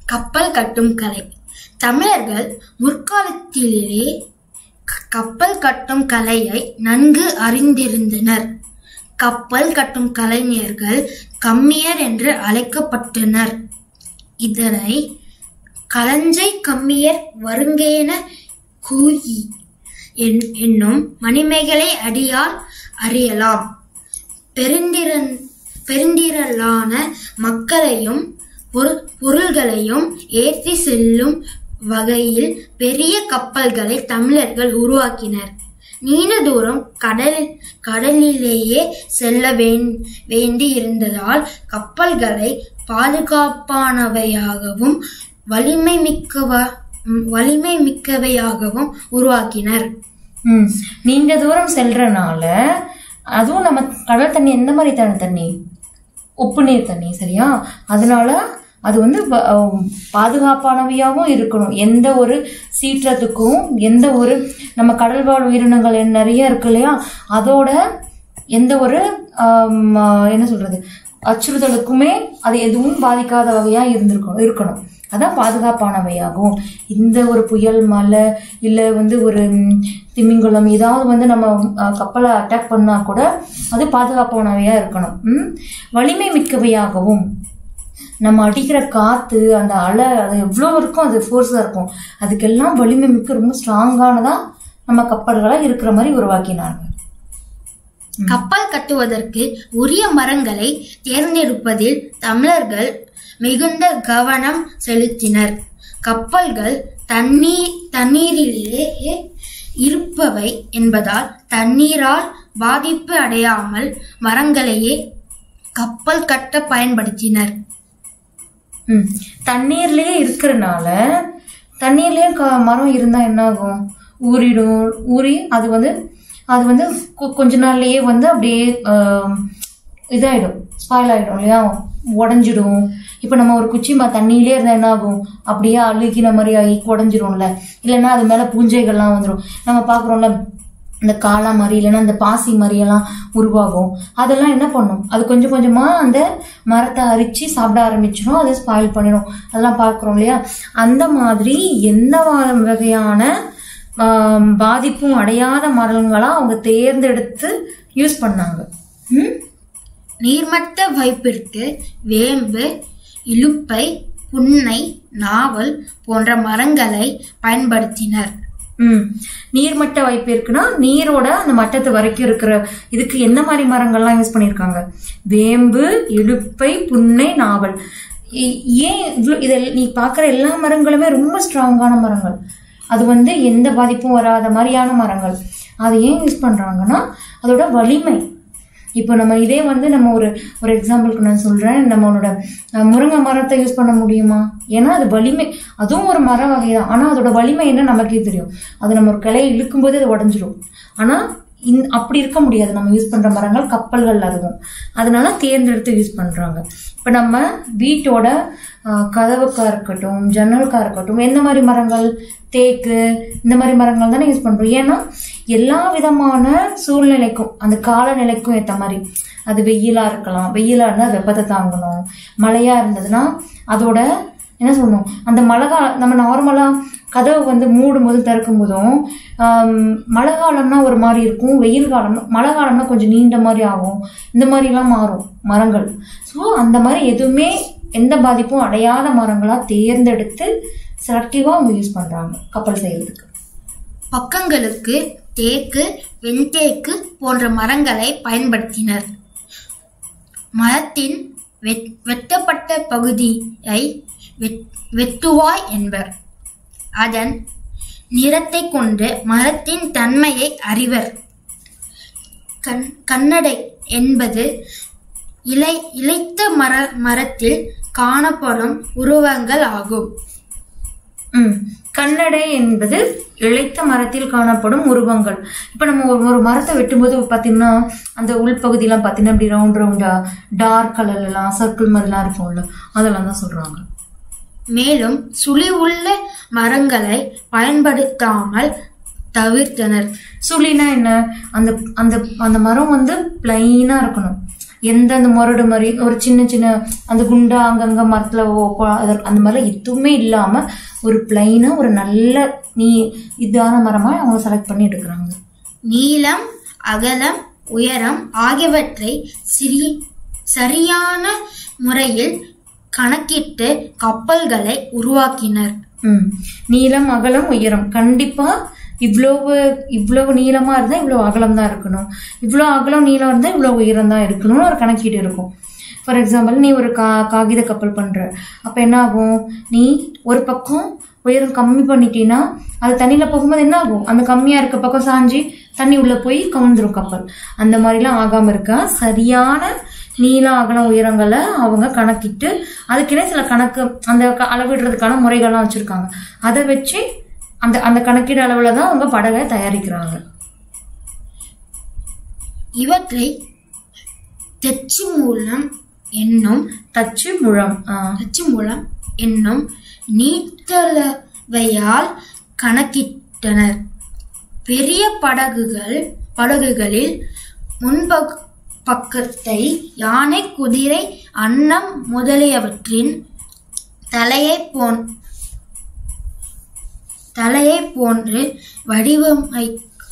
கப்பல் கட்டும் கலை தமிழர்கள் முற்காலத்திலேயே க- கப்பல் கட்டும் கலையை நன்கு அறிந்திருந்தனர் கப்பல் கட்டும் கலைஞர்கள் கம்மியர் என்று அழைக்கப்பட்டனர் இதனை களஞ்சை கம்மியர் வருங்கேன கூயி என்- என்னும் மணிமேகலை அடியால் அறியலாம் பெருந்திரன் பெருந்திரளான மக்களையும் பொரு- பொருள்களையும் ஏற்றி செல்லும் வகையில் பெரிய கப்பல்களை தமிழர்கள் உருவாக்கினர் நீண்ட தூரம் கடல் கடலிலேயே செல்ல வேண்- வேண்டி இருந்ததால் கப்பல்களை பாதுகாப்பானவையாகவும் வலிமை மிக்கவ ம், வலிமை மிக்கவையாகவும் உருவாக்கினர் ம் நீண்ட தூரம் செல்றனால அதுவும் நம்ம கடல் தண்ணி எந்த மாதிரி தண்ணி தண்ணி உப்பு நீர் தண்ணி சரியா அதனால அது வந்து வ- அஹ் பாதுகாப்பானவையாகவும் இருக்கணும் எந்த ஒரு சீற்றத்துக்கும் எந்த ஒரு நம்ம கடல் வாழ் உயிரினங்கள் என் நிறைய இருக்கு இல்லையா அதோட எந்த ஒரு ஆம், ஆஹ், என்ன சொல்றது அச்சுறுத்தலுக்குமே அது எதுவும் பாதிக்காத வகையா இருந்திருக்கணும் இருக்கணும் அதான் பாதுகாப்பானவையாகும் இந்த ஒரு புயல் மழை இல்லை வந்து ஒரு ம், திமிங்கலம் ஏதாவது வந்து நம்ம அஹ், கப்பலை அட்டாக் பண்ணா கூட அது பாதுகாப்பானவையா இருக்கணும் ம்? வலிமை மிக்கவையாகவும் நம்ம அடிக்கிற காத்து அந்த அலை அது எவ்வளோ இருக்கும் அது ஃபோர்ஸாக இருக்கும் அதுக்கெல்லாம் வலிமை மிக்க ரொம்ப ஸ்ட்ராங்கானதா நம்ம கப்பல்களை இருக்கிற மாதிரி உருவாக்கினாங்க கப்பல் கட்டுவதற்கு உரிய மரங்களை தேர்ந்தெடுப்பதில் தமிழர்கள் மிகுந்த கவனம் செலுத்தினர் கப்பல்கள் தண்ணீர் தண்ணீரிலேயே இருப்பவை என்பதால் தண்ணீரால் பாதிப்பு அடையாமல் மரங்களையே கப்பல் கட்ட பயன்படுத்தினர் ம் தண்ணீர்லயே இருக்கிறனால தண்ணீர்லயே க- மரம் இருந்தா என்ன ஆகும் ஊறிடும் ஊறி அது வந்து அது வந்து கொ- கொஞ்ச நாள்லயே வந்து அப்படியே ஆம், இதாயிடும் ஸ்பாயில் ஆயிடும் இல்லையா உடஞ்சிடும் இப்போ நம்ம ஒரு குச்சி ம தண்ணியிலே இருந்தா என்ன ஆகும் அப்படியே அழுகின மாதிரி ஆகி உடஞ்சிரும்ல இல்லைன்னா அது மேல பூஞ்சைகள்லாம் வந்துடும் நம்ம பாக்குறோம்ல இந்த காளா மாதிரி இல்லைன்னா இந்த பாசி மாதிரி எல்லாம் உருவாகும் அதெல்லாம் என்ன பண்ணும் அது கொஞ்சம் கொஞ்சமா அந்த மரத்தை அரிச்சு சாப்பிட ஆரம்பிச்சிடும் அதை ஸ்பாயில் பண்ணிடும் அதெல்லாம் பார்க்குறோம் இல்லையா அந்த மாதிரி எந்த வா- வகையான ஆம், பாதிப்பும் அடையாத மரங்களா அவங்க தேர்ந்தெடுத்து யூஸ் பண்ணாங்க ம் நீர்மட்ட வைப்பிற்கு வேம்பு இலுப்பை புன்னை நாவல் போன்ற மரங்களை பயன்படுத்தினர் ம் நீர்மட்ட வாய்ப்பு இருக்குன்னா நீரோட அந்த மட்டத்து வரைக்கும் இருக்கிற இதுக்கு என்ன மாதிரி மரங்கள்லாம் யூஸ் பண்ணியிருக்காங்க வேம்பு இலுப்பை புன்னை நாவல் இ- ஏன் இவ்வளோ இதில் நீ பார்க்குற எல்லா மரங்களுமே ரொம்ப ஸ்ட்ராங்கான மரங்கள் அது வந்து எந்த பாதிப்பும் வராத மாதிரியான மரங்கள் அதை ஏன் யூஸ் பண்ணுறாங்கன்னா அதோட வலிமை இப்போ நம்ம இதே வந்து நம்ம ஒரு ஒரு எக்ஸாம்பிளுக்கு நான் சொல்றேன் நம்மளோட அஹ், முருங்கை மரத்தை யூஸ் பண்ண முடியுமா ஏன்னா அது வலிமை அதுவும் ஒரு மர வகை தான் ஆனால் அதோட வலிமை என்ன நமக்கே தெரியும் அது நம்ம ஒரு கிளையை இழுக்கும்போது அது உடஞ்சிரும் ஆனால் இந் அப்படி இருக்க முடியாது நம்ம யூஸ் பண்ற மரங்கள் கப்பல்கள் அதுவும் அதனால தேர்ந்தெடுத்து யூஸ் பண்றாங்க இப்போ நம்ம வீட்டோட அஹ், கதவுக்கா இருக்கட்டும் ஜன்னலுக்கா இருக்கட்டும் எந்த மாதிரி மரங்கள் தேக்கு இந்த மாதிரி மரங்கள் தானே யூஸ் பண்றோம் ஏன்னா எல்லா விதமான சூழ்நிலைக்கும் அந்த காலநிலைக்கும் ஏற்ற மாதிரி அது வெயிலா இருக்கலாம் வெயிலா இருந்தா வெப்பத்தை தாங்கணும் மழையா இருந்ததுன்னா அதோட என்ன சொல்லணும் அந்த மழை கால நம்ம நார்மலா கதவு வந்து மூடும் போதும் திறக்கும் போதும் ஆம், மழை காலம்னா ஒரு மாதிரி இருக்கும் வெயில் காலம்னா மழை காலம்னா கொஞ்சம் நீண்ட மாதிரி ஆகும் இந்த மாதிரிலாம் மாறும் மரங்கள் ஸோ அந்த மாதிரி எதுவுமே எந்த பாதிப்பும் அடையாத மரங்களா தேர்ந்தெடுத்து செலக்டிவா அவங்க யூஸ் பண்றாங்க கப்பல் செய்யறதுக்கு பக்கங்களுக்கு தேக்கு வெண்தேக்கு போன்ற மரங்களை பயன்படுத்தினர் மரத்தின் வெட்- வெட்டப்பட்ட பகுதியை வெட்- வெட்டுவாய் என்பர் அதன் நிறத்தை கொண்டு மரத்தின் தன்மையை அறிவர் கண் கண்ணடை என்பது இலை இளைத்த மர மரத்தில் காணப்படும் உருவங்கள் ஆகும் ம் கண்ணடை என்பது இழைத்த மரத்தில் காணப்படும் உருவங்கள் இப்போ நம்ம ஒரு ஒரு மரத்தை வெட்டும்போது பார்த்தீங்கன்னா அந்த உள்பகுதியெல்லாம் பார்த்தீங்கன்னா அப்படி ரவுண்ட் ரவுண்டா டார்க் கலர்லாம் சர்க்கிள் மாதிரிலாம் இருக்கும்ல அதெல்லாம் தான் சொல்றாங்க மேலும் சுழி உள்ள மரங்களை பயன்படுத்தாமல் தவிர்த்தனர் சுழினா என்ன அந்த அந்த அந்த மரம் வந்து பிளைனா இருக்கணும் எந்த அந்த முரடு மாதிரி ஒரு சின்ன சின்ன அந்த குண்டா அங்கங்க மரத்துல ஓ- கொ- அது- அந்த மாதிரிலாம் எதுவுமே இல்லாம ஒரு பிளைனா ஒரு நல்ல நீ இதான மரமா அவங்க செலக்ட் பண்ணி எடுக்கிறாங்க நீளம் அகலம் உயரம் ஆகியவற்றை சிறி சரியான முறையில் கணக்கிட்டு கப்பல்களை உருவாக்கினர் ம் நீளம் அகலம் உயரம் கண்டிப்பா இவ்வளவு இவ்வளவு நீளமா இருந்தா இவ்வளவு அகலம் தான் இருக்கணும் இவ்வளவு அகலம் நீளம் இருந்தா இவ்வளவு உயரம் தான் இருக்கணும்னு ஒரு கணக்கீடு இருக்கும் ஃபார் எக்ஸாம்பிள் நீ ஒரு கா காகித கப்பல் பண்ற அப்ப என்ன ஆகும் நீ ஒரு பக்கம் உயரம் கம்மி பண்ணிட்டீன்னா அது தண்ணியில போகும்போது என்ன ஆகும் அந்த கம்மியா இருக்க பக்கம் சாஞ்சி தண்ணி உள்ள போய் கவுந்துரும் கப்பல் அந்த மாதிரிலாம் ஆகாம இருக்கா சரியான நீளம் அகலம் உயரங்களை அவங்க கணக்கிட்டு அதுக்குன்னே சில கணக்கு அந்த க- அளவிடுறதுக்கான முறைகள்லாம் வச்சிருக்காங்க அதை வச்சு அந்த அந்த கணக்கீடு அளவுல தான் அவங்க படகை தயாரிக்கிறாங்க இவற்றை தெச்சு மூலம் என்னும் தச்சு முழம் ஆஹ் தச்சு மூலம் என்னும் நீட்டளவையால் கணக்கிட்டனர் பெரிய படகுகள் படகுகளில் முன்பக் பக்கத்தை யானை குதிரை அன்னம் முதலியவற்றின் தலையை போன் தலையை போன்று வடிவமை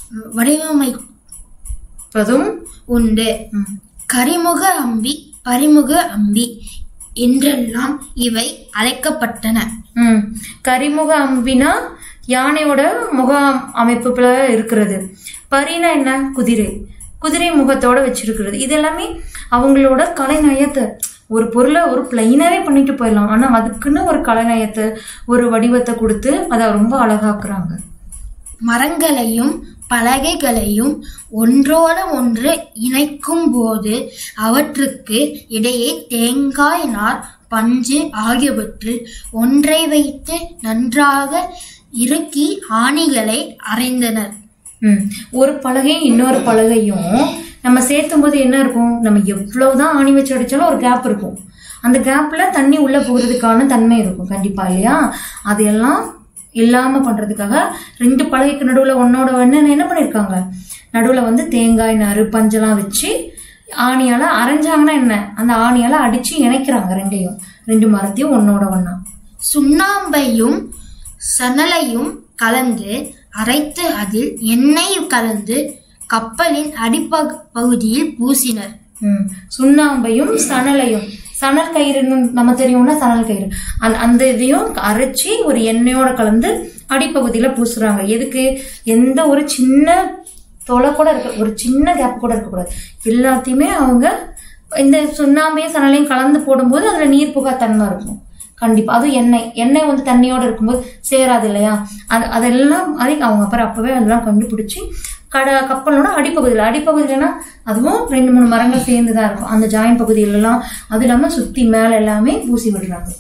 வடிவமைப்பதும் உண்டு ம். கரிமுக அம்பி பரிமுக அம்பி என்றெல்லாம் இவை அழைக்கப்பட்டன ம் கரிமுக அம்பினா யானையோட முக அமைப்புல இருக்கிறது பரினா என்ன குதிரை குதிரை முகத்தோட வச்சிருக்கிறது இது எல்லாமே அவங்களோட கலைநயத்தை ஒரு பொருளை ஒரு பிளைனாவே பண்ணிட்டு போயிடலாம் ஆனா அதுக்குன்னு ஒரு கலைநயத்தை ஒரு வடிவத்தை கொடுத்து அதை ரொம்ப அழகாக்குறாங்க மரங்களையும் பலகைகளையும் ஒன்றோடு ஒன்று இணைக்கும் போது அவற்றுக்கு இடையே தேங்காய் நார் பஞ்சு ஆகியவற்றில் ஒன்றை வைத்து நன்றாக இறுக்கி ஆணிகளை அறைந்தனர் ம் ஒரு பலகையும் இன்னொரு பலகையும் நம்ம சேர்த்தும் போது என்ன இருக்கும் நம்ம எவ்வளவுதான் ஆணி வச்சு அடிச்சாலும் ஒரு கேப் இருக்கும் அந்த கேப்ல தண்ணி உள்ள போகிறதுக்கான தன்மை இருக்கும் கண்டிப்பா இல்லையா அதையெல்லாம் இல்லாம பண்றதுக்காக ரெண்டு பலகைக்கு நடுவுல ஒன்னோட ஒன்னு என்ன பண்ணிருக்காங்க நடுவுல வந்து தேங்காய் நாறு பஞ்செல்லாம் வச்சு ஆணியால அரைஞ்சாங்கன்னா என்ன அந்த ஆணியால அடிச்சு இணைக்கிறாங்க ரெண்டையும் ரெண்டு மரத்தையும் ஒன்னோட ஒன்னா சுண்ணாம்பையும் சணலையும் கலந்து அரைத்து அதில் எண்ணெய் கலந்து கப்பலின் அடிப்பகு பகுதியில் பூசினர் ம். சுண்ணாம்பையும் சணலையும் சணல் கயிறுன்னு நம்ம தெரியும்னா சணல் கயிறு அந்த அந்த இதையும் அரைச்சி ஒரு எண்ணெயோட கலந்து அடிப்பகுதியில பூசுறாங்க எதுக்கு எந்த ஒரு சின்ன தொலை கூட இருக்க ஒரு சின்ன கேப் கூட இருக்கக்கூடாது எல்லாத்தையுமே அவங்க இந்த சுண்ணாம்பையும் சணலையும் கலந்து போடும்போது அதுல நீர் புகா தன்மை இருக்கும் கண்டிப்பா அதுவும் எண்ணெய் எண்ணெய் வந்து தண்ணியோட இருக்கும்போது சேராது இல்லையா அது அதெல்லாம் மாதிரி அவங்க அப்புறம் அப்பவே அதெல்லாம் கண்டுபிடிச்சி கட கப்பலோட அடிப்பகுதியில் அடிப்பகுதியிலனா அதுவும் ரெண்டு மூணு மரங்கள் சேர்ந்து தான் இருக்கும் அந்த ஜாயின் பகுதியிலலாம் அது இல்லாம சுத்தி மேல எல்லாமே பூசி விடுறாங்க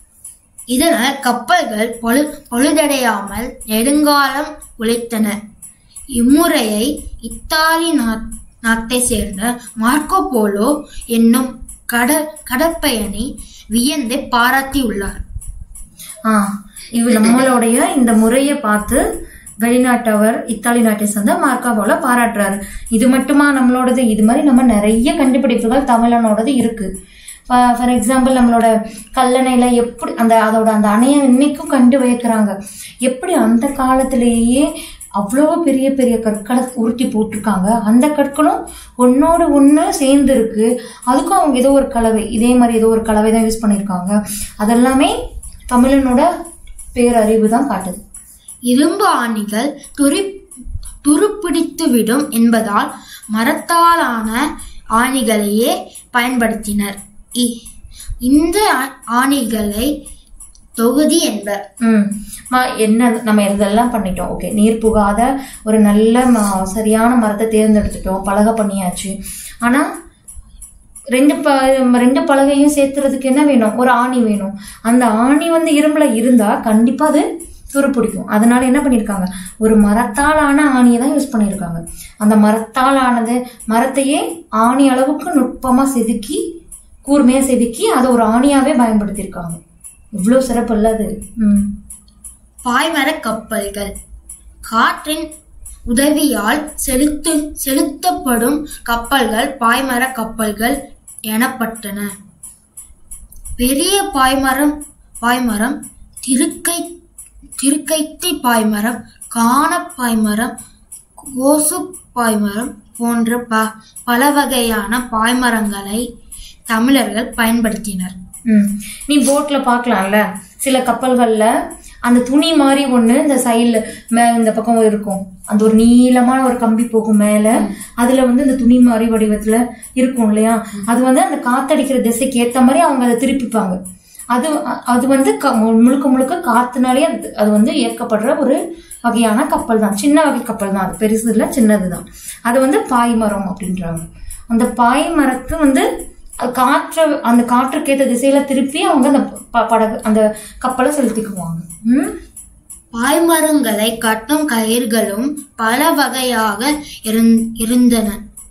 இதனால் கப்பல்கள் பழு பழுதடையாமல் நெடுங்காலம் உழைத்தன இம்முறையை இத்தாலி நாட்- நாட்டை சேர்ந்த மார்க்கோ போலோ என்னும் கட கடற்பயணி வியந்து பாராட்டியுள்ளார் ஆ இது நம்மளுடைய இந்த முறையை பார்த்து வெளிநாட்டவர் இத்தாலி நாட்டை சேர்ந்த மார்க்காவோல பாராட்டுறாரு இது மட்டுமா நம்மளோடது இது மாதிரி நம்ம நிறைய கண்டுபிடிப்புகள் தமிழனோடது இருக்கு ஃபார் எக்ஸாம்பிள் நம்மளோட கல்லணையில எப்படி அந்த அதோட அந்த அணையை இன்னைக்கும் கண்டு வைக்கிறாங்க எப்படி அந்த காலத்திலேயே அவ்வளோ பெரிய பெரிய கற்களை உருட்டி போட்டிருக்காங்க அந்த கற்களும் ஒன்னோடு ஒன்று சேர்ந்து இருக்கு அதுக்கும் அவங்க ஏதோ ஒரு கலவை இதே மாதிரி ஏதோ ஒரு கலவை தான் யூஸ் பண்ணியிருக்காங்க அதெல்லாமே தமிழனோட பேரறிவு தான் காட்டுது இரும்பு ஆணிகள் துரி துருப்பிடித்துவிடும் என்பதால் மரத்தாலான ஆணிகளையே பயன்படுத்தினர் இ- இந்த ஆ- ஆணிகளை தொகுதி என்பர் ம் ம- என்ன நம்ம இதெல்லாம் பண்ணிட்டோம் ஓகே நீர் புகாத ஒரு நல்ல ம- சரியான மரத்தை தேர்ந்தெடுத்துட்டோம் பலகை பண்ணியாச்சு ஆனா ரெண்டு ப ரெண்டு பலகையும் சேர்த்துறதுக்கு என்ன வேணும் ஒரு ஆணி வேணும் அந்த ஆணி வந்து இரும்புல இருந்தா கண்டிப்பா அது துருப்பிடிக்கும் அதனால என்ன பண்ணிருக்காங்க ஒரு மரத்தால் ஆன ஆணியை தான் யூஸ் பண்ணியிருக்காங்க அந்த மரத்தால் ஆனது மரத்தையே ஆணி அளவுக்கு நுட்பமா செதுக்கி கூர்மையா செதுக்கி அதை ஒரு ஆணியாவே பயன்படுத்தியிருக்காங்க இவ்வளவு சிறப்பு இல்ல அது ம் பாய்மர கப்பல்கள் காற்றின் உதவியால் செலுத்து செலுத்தப்படும் கப்பல்கள் பாய்மர கப்பல்கள் எனப்பட்டன பெரிய பாய்மரம் பாய்மரம் திருக்கை திருக்கைத்தி பாய்மரம் காண பாய்மரம் கோசு பாய்மரம் போன்ற ப பல வகையான பாய்மரங்களை தமிழர்கள் பயன்படுத்தினர் ம். நீ போட்ல பார்க்கலாம்ல சில கப்பல்கள்ல அந்த துணி மாதிரி ஒண்ணு இந்த சைடுல மேல இந்த பக்கம் இருக்கும் அந்த ஒரு நீளமான ஒரு கம்பி போகும் மேல அதுல வந்து இந்த துணி மாதிரி வடிவத்துல இருக்கும் இல்லையா அது வந்து அந்த காத்தடிக்கிற திசைக்கு ஏத்த மாதிரி அவங்க அதை திருப்பிப்பாங்க அது அ- அது வந்து க- முழுக்க முழுக்க காத்துனாலே அது அது வந்து இயக்கப்படுற ஒரு வகையான கப்பல் தான் சின்ன வகை கப்பல் தான் அது பெருசு இல்ல சின்னது தான் அது வந்து பாய்மரம் அப்படின்றாங்க அந்த பாய்மரத்து வந்து அது காற்று அந்த காற்றுக்கேற்ற திசையில திருப்பி அவங்க அந்த ப- படகு அந்த கப்பலை செலுத்திக்குவாங்க ம் பாய்மரங்களை கட்டும் கயிர்களும் பல வகையாக இருந்- இருந்தன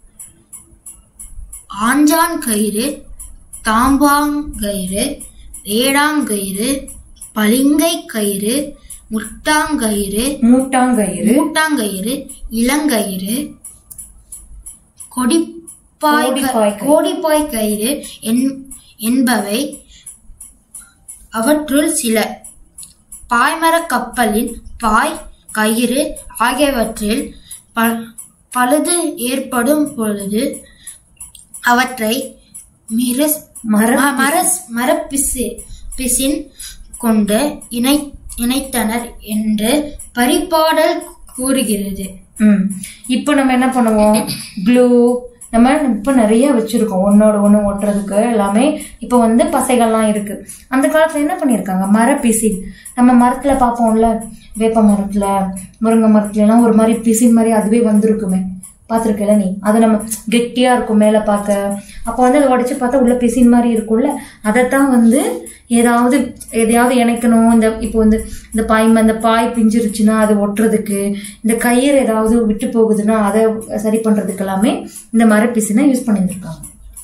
ஆஞ்சான் கயிறு தாம்பாங்கயிறு வேடாங்கயிறு பளிங்கை கயிறு முட்டாங்கயிறு மூட்டாங்கயிறு மூட்டாங்கயிறு இளங்கயிறு கொடிப்பாய் க- கோடிப்பாய் கயிறு. கோடிப்பாய் கயிறு என்- என்பவை அவற்றுள் சில பாய்மரக் கப்பலின் பாய் கயிறு ஆகியவற்றில் ப- பழுது ஏற்படும் பொழுது அவற்றை மிரஸ் மர- ம- மரஸ் மரப்பிசு பிசின் கொண்டு இணை இணைத்தனர் என்று பரிபாடல் கூறுகிறது ம் இப்போ நம்ம என்ன பண்ணுவோம் க்ளூ நம்ம இப்போ நிறைய வச்சிருக்கோம் ஒன்னோட ஒன்று ஒட்டுறதுக்கு எல்லாமே இப்போ வந்து பசைகள்லாம் இருக்கு அந்த காலத்துல என்ன பண்ணியிருக்காங்க மர பிசின் நம்ம மரத்துல பார்ப்போம்ல வேப்ப மரத்துல முருங்கை மரத்துல எல்லாம் ஒரு மாதிரி பிசின் மாதிரி அதுவே வந்திருக்குமே பார்த்துருக்கல நீ அது நம்ம கெட்டியா இருக்கும் மேல பார்க்க அப்போ வந்து அதை உடைச்சு பார்த்தா உள்ள பிசின் மாதிரி இருக்கும்ல அதைத்தான் வந்து ஏதாவது எதையாவது இணைக்கணும் இந்த இப்போ வந்து இந்த பாய்ம இந்த பாய் பிஞ்சிருச்சுன்னா அது ஒட்டுறதுக்கு இந்த கயிறு ஏதாவது விட்டு போகுதுன்னா அதை சரி பண்றதுக்கு எல்லாமே இந்த மரப்பிசினை யூஸ் பண்ணியிருக்காங்க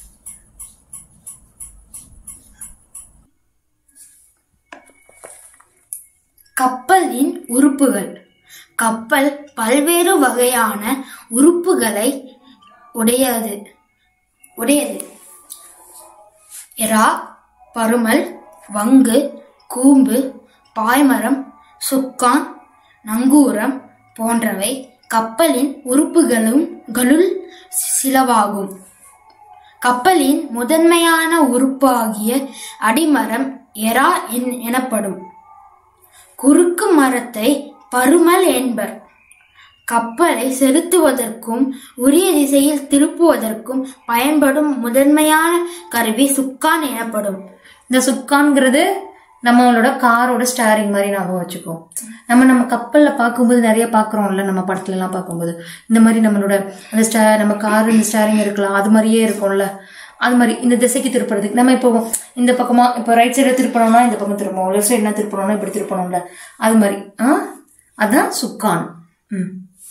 கப்பலின் உறுப்புகள் கப்பல் பல்வேறு வகையான உறுப்புகளை உடையது உடையது எறா பருமல் வங்கு கூம்பு பாய்மரம் சுக்கான் நங்கூரம் போன்றவை கப்பலின் உறுப்புகளும் களுள் சிலவாகும் கப்பலின் முதன்மையான உறுப்பாகிய அடிமரம் எறா என்- எனப்படும் குறுக்கு மரத்தை பருமல் என்பர் கப்பலை செலுத்துவதற்கும் உரிய திசையில் திருப்புவதற்கும் பயன்படும் முதன்மையான கருவி சுக்கான் எனப்படும் இந்த சுக்கான்ங்கிறது நம்மளோட காரோட ஸ்டேரிங் மாதிரி ஞாபகம் வச்சுக்கோ நம்ம நம்ம கப்பல்ல பார்க்கும்போது நிறைய பார்க்குறோம்ல நம்ம படத்துல எல்லாம் பார்க்கும்போது இந்த மாதிரி நம்மளோட அந்த ஸ்டே நம்ம கார் இந்த ஸ்டேரிங் இருக்கலாம் அது மாதிரியே இருக்கும்ல அது மாதிரி இந்த திசைக்கு திருப்புறதுக்கு நம்ம இப்போ இந்த பக்கமா இப்போ ரைட் சைடில் திருப்பணும்னா இந்த பக்கம் திருப்பணும் லெஃப்ட் சைடுனா திருப்பணும்னா இப்படி திருப்பணும்ல அது மாதிரி ஆ அதான் சுக்கான் ம்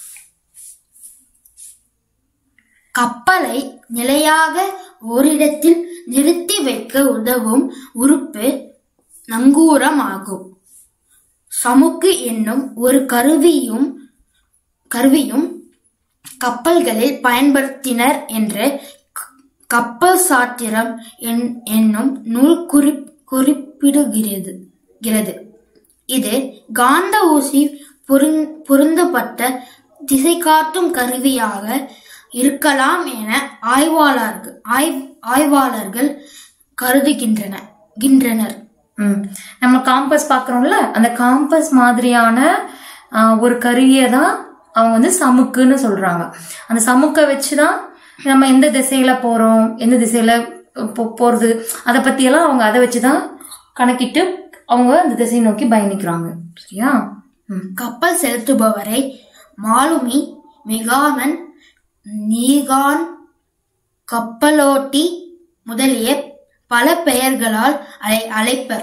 கப்பலை நிலையாக ஓரிடத்தில் நிறுத்தி வைக்க உதவும் உறுப்பு நங்கூரம் ஆகும் சமுக்கு என்னும் ஒரு கருவியும் கருவியும் கப்பல்களில் பயன்படுத்தினர் என்று க- கப்பல் சாத்திரம் என்- என்னும் நூல் குறிப் குறிப்பிடுகிறது கிறது. இது காந்த ஊசி பொருந்- பொருந்தப்பட்ட திசை காட்டும் கருவியாக இருக்கலாம் என ஆய்வாளர்கள் ஆய்வ்- ஆய்வாளர்கள் கருதுகின்றன கின்றனர் ம். நம்ம காம்பஸ் பார்க்குறோம்ல அந்த காம்பஸ் மாதிரியான ஆ, ஒரு கருவியை தான் அவங்க வந்து சமுக்குன்னு சொல்றாங்க அந்த சமுக்கை வச்சு தான் நம்ம எந்த திசையில போறோம் எந்த திசையில போ- போறது அதை பத்தியெல்லாம் அவங்க அதை வச்சு தான் கணக்கிட்டு அவங்க அந்த திசையை நோக்கி பயணிக்கிறாங்க சரியா ம் கப்பல் செலுத்துபவரை மாலுமி மிகாமன் நீகான் கப்பலோட்டி முதலிய பல பெயர்களால் அழை அழைப்பர்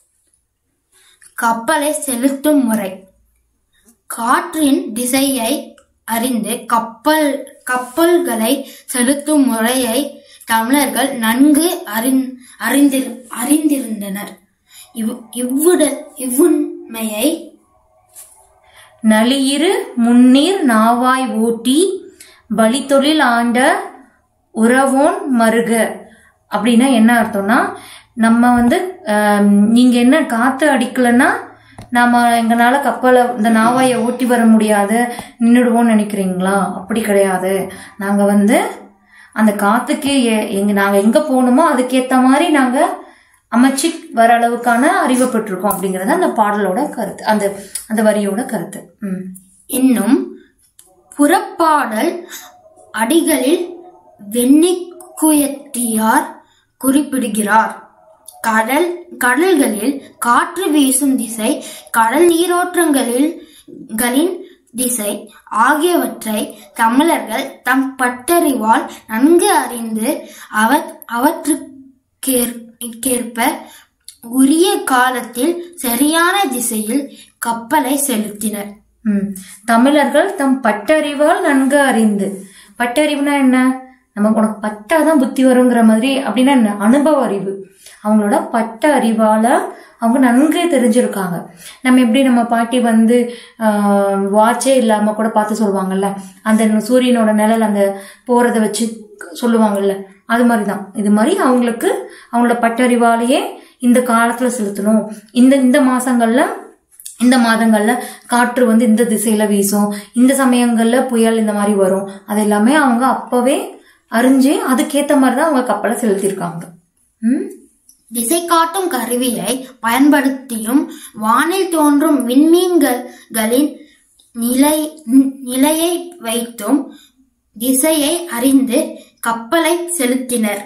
கப்பலை செலுத்தும் முறை காற்றின் திசையை அறிந்து கப்பல் கப்பல்களை செலுத்தும் முறையை தமிழர்கள் நன்கு அறிந் அறிந்திரு அறிந்திருந்தனர் இவ் இவ்வுட இவ்வுண்மையை நளியிரு முன்னீர் நாவாய் ஊட்டி வழித்தொழில் ஆண்ட உறவோன் மருக அப்படின்னா என்ன அர்த்தம்னா நம்ம வந்து ஆம், நீங்க என்ன காத்து அடிக்கலைன்னா நாம எங்கனால கப்பலை இந்த நாவாயை ஓட்டி வர முடியாது நின்றுடுவோம்னு நினைக்கிறீங்களா அப்படி கிடையாது நாங்க வந்து அந்த காத்துக்கு எ- எங்க நாங்க எங்க போகணுமோ அதுக்கேத்த மாதிரி நாங்க அமைச்சு வர அளவுக்கான அறிவை பெற்றிருக்கோம் அப்படிங்கறது அந்த பாடலோட கருத்து அந்த அந்த வரியோட கருத்து ம் இன்னும் புறப்பாடல் அடிகளில் வெண்ணிக்குயத்தியார் குறிப்பிடுகிறார் கடல் கடல்களில் காற்று வீசும் திசை கடல் நீரோற்றங்களில் களின் திசை ஆகியவற்றை தமிழர்கள் தம் பட்டறிவால் நன்கு அறிந்து அவ அவற்றுக்கேற்ப உரிய காலத்தில் சரியான திசையில் கப்பலை செலுத்தினர் ம். தமிழர்கள் தம் பட்டறிவால் நன்கு அறிந்து பட்டறிவுனா என்ன நமக்கு உனக்கு பட்டாதான் புத்தி வருங்கிற மாதிரி அப்படின்னா என்ன அனுபவ அறிவு அவங்களோட பட்ட அறிவால அவங்க நன்கு தெரிஞ்சிருக்காங்க நம்ம எப்படி நம்ம பாட்டி வந்து வாட்சே இல்லாம கூட பார்த்து சொல்லுவாங்கல்ல அந்த சூரியனோட நிழல் அந்த போறத வச்சு சொல்லுவாங்கல்ல அது மாதிரி தான் இது மாதிரி அவங்களுக்கு அவங்களோட பட்டறிவாலேயே இந்த காலத்துல செலுத்தணும் இந்த இந்த மாசங்கள்ல இந்த மாதங்கள்ல காற்று வந்து இந்த திசையில வீசும் இந்த சமயங்கள்ல புயல் இந்த மாதிரி வரும் அது எல்லாமே அவங்க அப்பவே அறிஞ்சு அதுக்கேத்த மாதிரி தான் அவங்க கப்பலை செலுத்தியிருக்காங்க ம் திசை காட்டும் கருவியை பயன்படுத்தியும் வானில் தோன்றும் விண்மீன்களின் நிலை நிலையை வைத்தும் திசையை அறிந்து கப்பலை செலுத்தினர்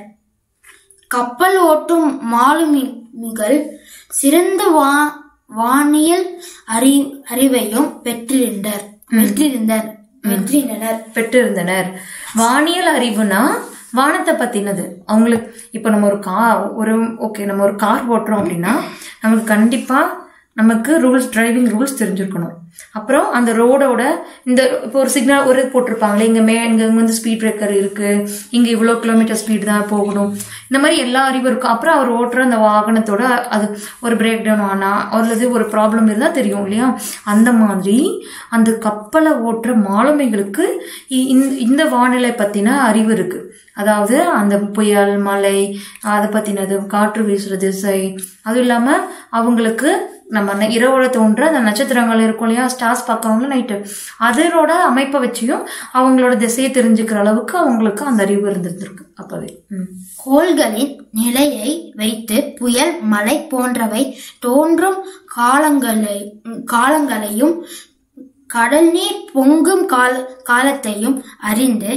கப்பல் ஓட்டும் மாலுமிகள் சிறந்த வா வானியல் அறி அறிவையும் பெற்றிருந்தனர் வெற்றிருந்தனர் வெற்றினர் பெற்றிருந்தனர் வானியல் அறிவுனா வானத்தை பத்தினது அவங்களுக்கு இப்ப நம்ம ஒரு கார் ஒரு ஓகே நம்ம ஒரு கார் ஓட்டுறோம் அப்படின்னா நமக்கு கண்டிப்பா நமக்கு ரூல்ஸ் டிரைவிங் ரூல்ஸ் தெரிஞ்சிருக்கணும் அப்புறம் அந்த ரோடோட இந்த இப்போ ஒரு சிக்னல் ஒரு போட்டிருப்பாங்களே இங்க மே இங்க வந்து ஸ்பீட் பிரேக்கர் இருக்கு இங்க இவ்வளோ கிலோமீட்டர் ஸ்பீட் தான் போகணும் இந்த மாதிரி எல்லா அறிவும் இருக்கும் அப்புறம் அவர் ஓட்டுற அந்த வாகனத்தோட அது ஒரு பிரேக் டவுன் ஆனா அல்லது ஒரு ப்ராப்ளம் இருந்தா தெரியும் இல்லையா அந்த மாதிரி அந்த கப்பலை ஓட்டுற மாலுமிகளுக்கு இ- இந்த- இந்த வானிலை பத்தின அறிவு இருக்கு அதாவது அந்த புயல் மழை அதை பத்தினது காற்று வீசுற திசை அதுவும் இல்லாம அவங்களுக்கு நம்ம ந- இரவுல தோன்ற அந்த நட்சத்திரங்கள் இருக்கும் இல்லையா ஸ்டார்ஸ் பார்க்கறவங்க நைட்டு அதனோட அமைப்பை வச்சியும் அவங்களோட திசையை தெரிஞ்சுக்கிற அளவுக்கு அவங்களுக்கு அந்த அறிவு இருந்திருக்கு அப்பவே ம். கோள்களின் நிலையை வைத்து புயல் மழை போன்றவை தோன்றும் காலங்களை காலங்களையும் கடல் நீர் பொங்கும் கால காலத்தையும் அறிந்து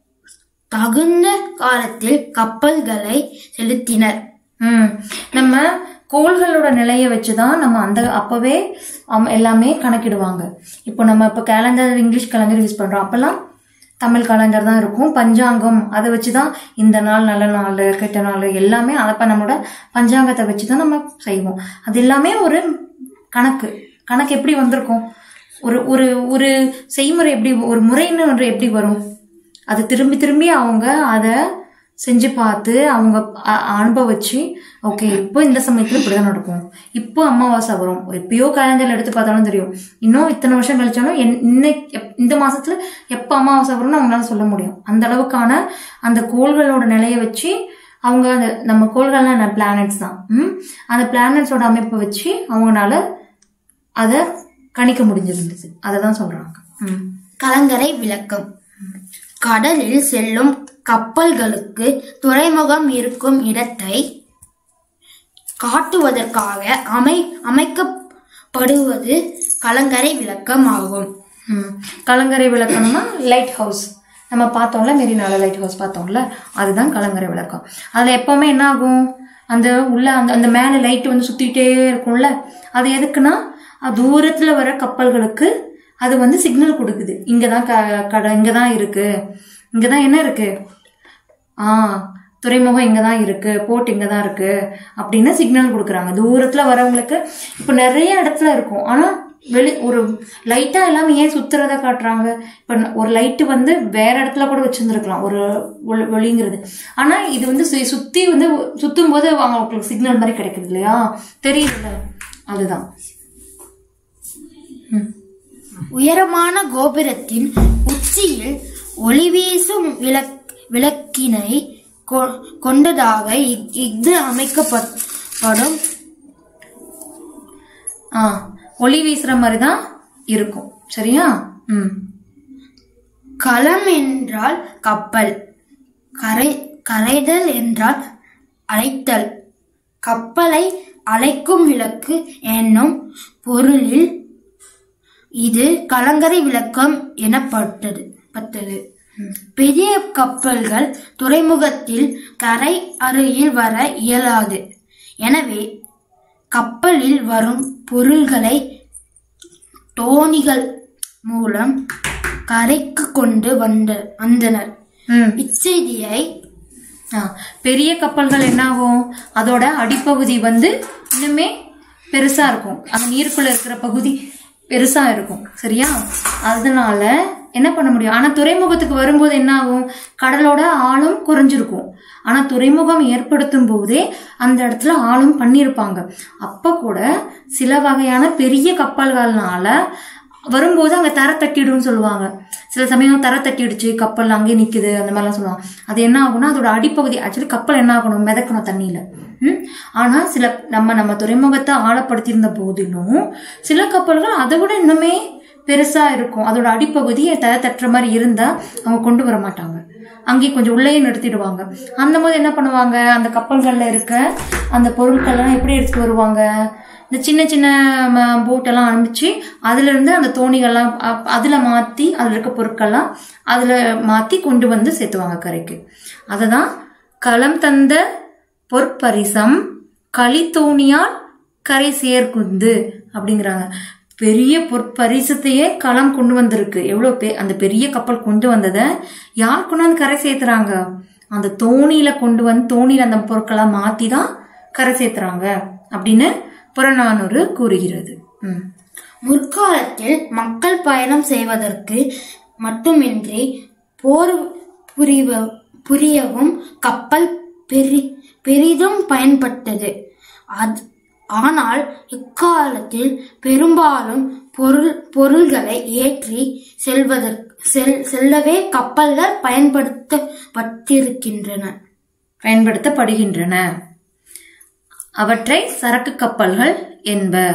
தகுந்த காலத்தில் கப்பல்களை செலுத்தினர் ம் நம்ம கோள்களோட நிலையை வச்சுதான் நம்ம அந்த அப்பவே அம்- எல்லாமே கணக்கிடுவாங்க இப்போ நம்ம இப்போ கேலண்டர் இங்கிலீஷ் கேலண்டர் யூஸ் பண்றோம் அப்பெல்லாம் தமிழ் கேலண்டர் தான் இருக்கும் பஞ்சாங்கம் அதை வச்சுதான் இந்த நாள் நல்ல நாள் கெட்ட நாள் எல்லாமே அப்ப நம்மளோட பஞ்சாங்கத்தை வச்சுதான் நம்ம செய்வோம் அது எல்லாமே ஒரு கணக்கு கணக்கு எப்படி வந்திருக்கும் ஒரு ஒரு ஒரு செய்முறை எப்படி ஒரு முறைன்னு ஒன்று எப்படி வரும் அது திரும்பி திரும்பி அவங்க அதை செஞ்சு பார்த்து அவங்க அ- அனுபவிச்சு ஓகே இப்போ இந்த சமயத்துல இப்படிதான் நடக்கும் இப்போ அமாவாசை வரும் எப்பயோ கேலண்டர்ல எடுத்து பார்த்தாலும் தெரியும் இன்னும் இத்தனை வருஷம் கழிச்சாலும் என்- இன்னைக்கு எப்- இந்த மாசத்துல எப்போ அமாவாசை வரும்னு அவங்களால சொல்ல முடியும் அந்த அளவுக்கான அந்த கோள்களோட நிலையை வச்சு அவங்க அந்த நம்ம கோள்கள்லாம் பிளானட்ஸ் தான் ம்? அந்த பிளானட்ஸோட அமைப்பை வச்சு அவங்கனால அதை கணிக்க முடிஞ்சிருந்தது அதை தான் சொல்றாங்க ம் கலங்கரை விளக்கம் கடலில் செல்லும் கப்பல்களுக்கு துறைமுகம் இருக்கும் இடத்தை காட்டுவதற்காக அமை அமைக்கப்படுவது கலங்கரை விளக்கம் ஆகும் ம். கலங்கரை விளக்கம்னா லைட் ஹவுஸ் நம்ம பார்த்தோம்ல மெரினால லைட் ஹவுஸ் பார்த்தோம்ல அதுதான் கலங்கரை விளக்கம் அதுல எப்பவுமே என்ன ஆகும் அந்த உள்ள அந்த அந்த மேல லைட் வந்து சுத்திட்டே இருக்கும்ல அது எதுக்குன்னா அது தூரத்துல வர கப்பல்களுக்கு அது வந்து சிக்னல் கொடுக்குது இங்கதான் க- கடை இங்கதான் இருக்கு இங்கதான் என்ன இருக்கு ஆ துறைமுகம் இங்க தான் இருக்கு போர்ட் இங்க தான் இருக்கு அப்படின்னு சிக்னல் கொடுக்குறாங்க தூரத்துல வரவங்களுக்கு இப்போ நிறைய இடத்துல இருக்கும் ஆனா வெளி ஒரு லைட்டா எல்லாமே ஏன் சுத்துறத காட்டுறாங்க இப்ப ந- ஒரு லைட்டு வந்து வேற இடத்துல கூட வச்சிருந்துருக்கலாம் ஒரு ஒளி- ஒளிங்கிறது ஆனா இது வந்து சு- சுத்தி வந்து சுத்தும் போது அவங்களுக்கு சிக்னல் மாதிரி கிடைக்குது இல்லையா தெரியுதுல்ல அதுதான் உயரமான கோபுரத்தின் உச்சியில் ஒளி வீசும் விளக் விளக்கினை கொ- கொண்டதாக இ- இது அமைக்கப்படும் ஆ ஒளி வீசுற மாதிரி தான் இருக்கும் சரியா ம் களம் என்றால் கப்பல் கரை கரைதல் என்றால் அழைத்தல் கப்பலை அழைக்கும் விளக்கு என்னும் பொருளில் இது கலங்கரை விளக்கம் எனப்பட்டது பட்டது பெரிய கப்பல்கள் துறைமுகத்தில் கரை அருகில் வர இயலாது எனவே கப்பலில் வரும் பொருள்களை தோணிகள் மூலம் கரைக்கு கொண்டு வந்த வந்தனர் ம் இச்செய்தியை ஆ, பெரிய கப்பல்கள் என்ன ஆகும் அதோட அடிப்பகுதி வந்து இன்னுமே பெருசா இருக்கும் அந்த நீருக்குள்ள இருக்கிற பகுதி பெருசா இருக்கும் சரியா அதனால என்ன பண்ண முடியும் ஆனா துறைமுகத்துக்கு வரும்போது என்ன ஆகும் கடலோட ஆழம் குறைஞ்சிருக்கும் ஆனா துறைமுகம் ஏற்படுத்தும் போதே அந்த இடத்துல ஆழம் பண்ணியிருப்பாங்க அப்ப கூட சில வகையான பெரிய கப்பல்கள்னால வரும்போது அங்க தர தட்டிடும்னு சொல்லுவாங்க சில சமயம் தர தட்டிடுச்சு கப்பல் அங்கே நிக்குது அந்த மாதிரிலாம் சொல்லுவாங்க அது என்ன ஆகும்னா அதோட அடிப்பகுதி ஆக்சுவலி கப்பல் என்ன ஆகணும் மிதக்கணும் தண்ணியில ம்? ஆனா சில நம்ம நம்ம துறைமுகத்தை ஆழப்படுத்தியிருந்த போதிலும் சில கப்பல்கள் அதை விட இன்னுமே பெருசா இருக்கும் அதோட அடிப்பகுதி தர தட்டுற மாதிரி இருந்தா அவங்க கொண்டு வர மாட்டாங்க அங்கேயே கொஞ்சம் உள்ளேயே நிறுத்திடுவாங்க அந்த போது என்ன பண்ணுவாங்க அந்த கப்பல்கள்ல இருக்க அந்த பொருட்கள்லாம் எப்படி எடுத்துட்டு வருவாங்க இந்த சின்ன சின்ன போட்டெல்லாம் அனுப்பிச்சு அதுல இருந்து அந்த தோணிகள்லாம் அப்- அதுல மாத்தி அதுல இருக்க பொருட்கள்லாம் அதுல மாத்தி கொண்டு வந்து சேர்த்துவாங்க கரைக்கு அததான் களம் தந்த பொற்பரிசம் களித்தோணியால் கரை சேர்க்குந்து அப்படிங்கிறாங்க பெரிய பொற்பரிசத்தையே களம் கொண்டு வந்திருக்கு எவ்வளவு பே அந்த பெரிய கப்பல் கொண்டு வந்ததை யார் கொண்டு வந்து கரை சேர்த்துறாங்க அந்த தோணியில கொண்டு வந்து தோணியில அந்த பொருட்களை மாத்தி தான் கரை சேர்த்துறாங்க அப்படின்னு புறநானூறு கூறுகிறது ம் முற்காலத்தில் மக்கள் பயணம் செய்வதற்கு மட்டுமின்றி போர் புரிவ புரியவும் கப்பல் பெரி பெரிதும் பயன்பட்டது அது ஆனால் இக்காலத்தில் பெரும்பாலும் பொருள் பொருள்களை ஏற்றி செல்வதற்கு செல் செல்லவே கப்பல்கள் பயன்படுத்தப்பட்டிருக்கின்றன பயன்படுத்தப்படுகின்றன அவற்றை சரக்கு கப்பல்கள் என்பர்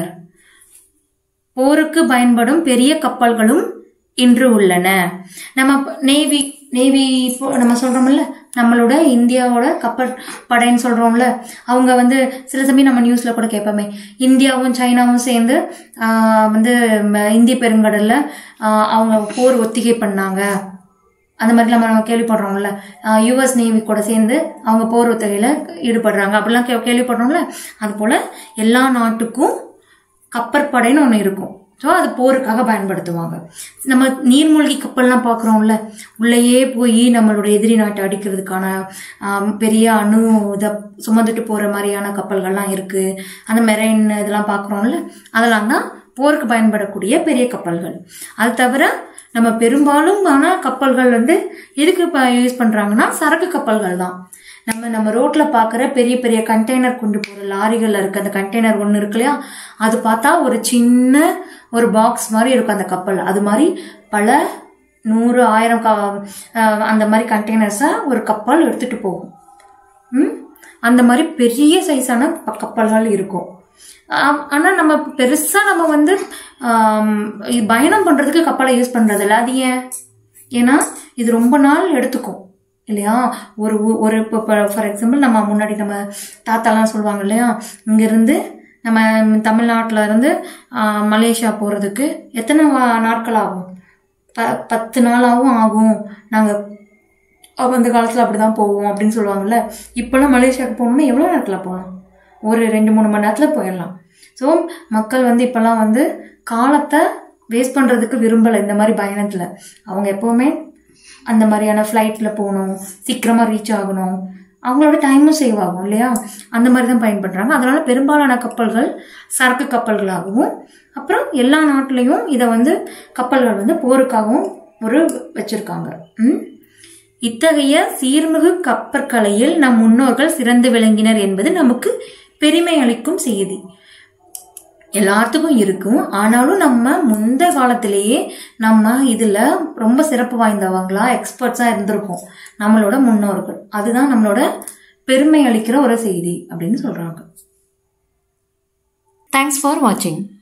போருக்கு பயன்படும் பெரிய கப்பல்களும் இன்று உள்ளன நம்ம நேவி நேவி இப்போ நம்ம சொல்றோம்ல நம்மளோட இந்தியாவோட கப்பல் படைன்னு சொல்றோம்ல அவங்க வந்து சில சமயம் நம்ம நியூஸ்ல கூட கேட்போமே இந்தியாவும் சைனாவும் சேர்ந்து ஆஹ், வந்து ம- இந்திய பெருங்கடல்ல ஆஹ், அவங்க போர் ஒத்திகை பண்ணாங்க அந்த மாதிரி நம்ம கேள்விப்படுறோம்ல யுஎஸ் நேவி கூட சேர்ந்து அவங்க போர் ஒத்திகையில ஈடுபடுறாங்க அப்படிலாம் கே- கேள்விப்படுறோம்ல அது போல எல்லா நாட்டுக்கும் கப்பற்படைன்னு ஒன்று இருக்கும் ஸோ அது போருக்காக பயன்படுத்துவாங்க நம்ம நீர்மூழ்கி கப்பல்லாம் பார்க்குறோம்ல உள்ளேயே போய் நம்மளோட எதிரி நாட்டை அடிக்கிறதுக்கான ஆம், பெரிய அணு இதை சுமந்துட்டு போகிற மாதிரியான கப்பல்கள்லாம் இருக்கு அந்த மெரைன் இதெல்லாம் பார்க்குறோம்ல அதெல்லாம் தான் போருக்கு பயன்படக்கூடிய பெரிய கப்பல்கள் அது தவிர நம்ம பெரும்பாலுமான கப்பல்கள் வந்து எதுக்கு இப்போ யூஸ் பண்ணுறாங்கன்னா சரக்கு கப்பல்கள் தான் நம்ம நம்ம ரோட்ல பார்க்குற பெரிய பெரிய கண்டெய்னர் கொண்டு போகிற லாரிகளில் இருக்க அந்த கண்டெய்னர் ஒன்று இருக்கு இல்லையா அது பார்த்தா ஒரு சின்ன ஒரு பாக்ஸ் மாதிரி இருக்கும் அந்த கப்பல் அது மாதிரி பல நூறு ஆயிரம் க அஹ் அந்த மாதிரி கண்டெய்னர்ஸை ஒரு கப்பல் எடுத்துட்டு போகும் ம்? அந்த மாதிரி பெரிய சைஸான ப- கப்பல்கள் இருக்கும் ஆம், ஆனா நம்ம பெருசா நம்ம வந்து ஆம், இ- பயணம் பண்றதுக்கு கப்பலை யூஸ் பண்றது இல்ல அது ஏன் ஏன்னா இது ரொம்ப நாள் எடுத்துக்கும் இல்லையா ஒரு ஊ- ஒரு இப்போ ஃபார் எக்ஸாம்பிள் நம்ம முன்னாடி நம்ம தாத்தாலாம் சொல்லுவாங்க இல்லையா இங்கிருந்து நம்ம தமிழ்நாட்டில் இருந்து ஆ, மலேசியா போகிறதுக்கு எத்தனை வா- நாட்கள் ஆகும் ப பத்து நாளாகவும் ஆகும் நாங்கள் அந்த காலத்தில் அப்படி தான் போவோம் அப்படின்னு சொல்லுவாங்கல்ல இப்போல்லாம் மலேசியாவுக்கு போகணும்னா எவ்வளோ நேரத்தில் போகலாம் ஒரு ரெண்டு மூணு மணி நேரத்தில் போயிடலாம் ஸோ மக்கள் வந்து இப்போல்லாம் வந்து காலத்தை வேஸ்ட் பண்ணுறதுக்கு விரும்பலை இந்த மாதிரி பயணத்தில் அவங்க எப்போவுமே அந்த மாதிரியான ஃப்ளைட்டில் போகணும் சீக்கிரமாக ரீச் ஆகணும் அவங்களோட டைமும் சேவ் ஆகும் இல்லையா அந்த மாதிரி தான் பயன்படுறாங்க அதனால பெரும்பாலான கப்பல்கள் சரக்கு கப்பல்களாகவும் அப்புறம் எல்லா நாட்டிலையும் இதை வந்து கப்பல்கள் வந்து போருக்காகவும் ஒரு வச்சிருக்காங்க ம் இத்தகைய சீர்மிகு கப்பற்கலையில் நம் முன்னோர்கள் சிறந்து விளங்கினர் என்பது நமக்கு பெருமை அளிக்கும் செய்தி எல்லாத்துக்கும் இருக்கும் ஆனாலும் நம்ம முந்த காலத்திலேயே நம்ம இதுல ரொம்ப சிறப்பு வாய்ந்தவங்களா எக்ஸ்பர்ட்ஸா இருந்திருக்கோம் நம்மளோட முன்னோர்கள் அதுதான் நம்மளோட பெருமை அளிக்கிற ஒரு செய்தி அப்படின்னு சொல்றாங்க Thanks for watching.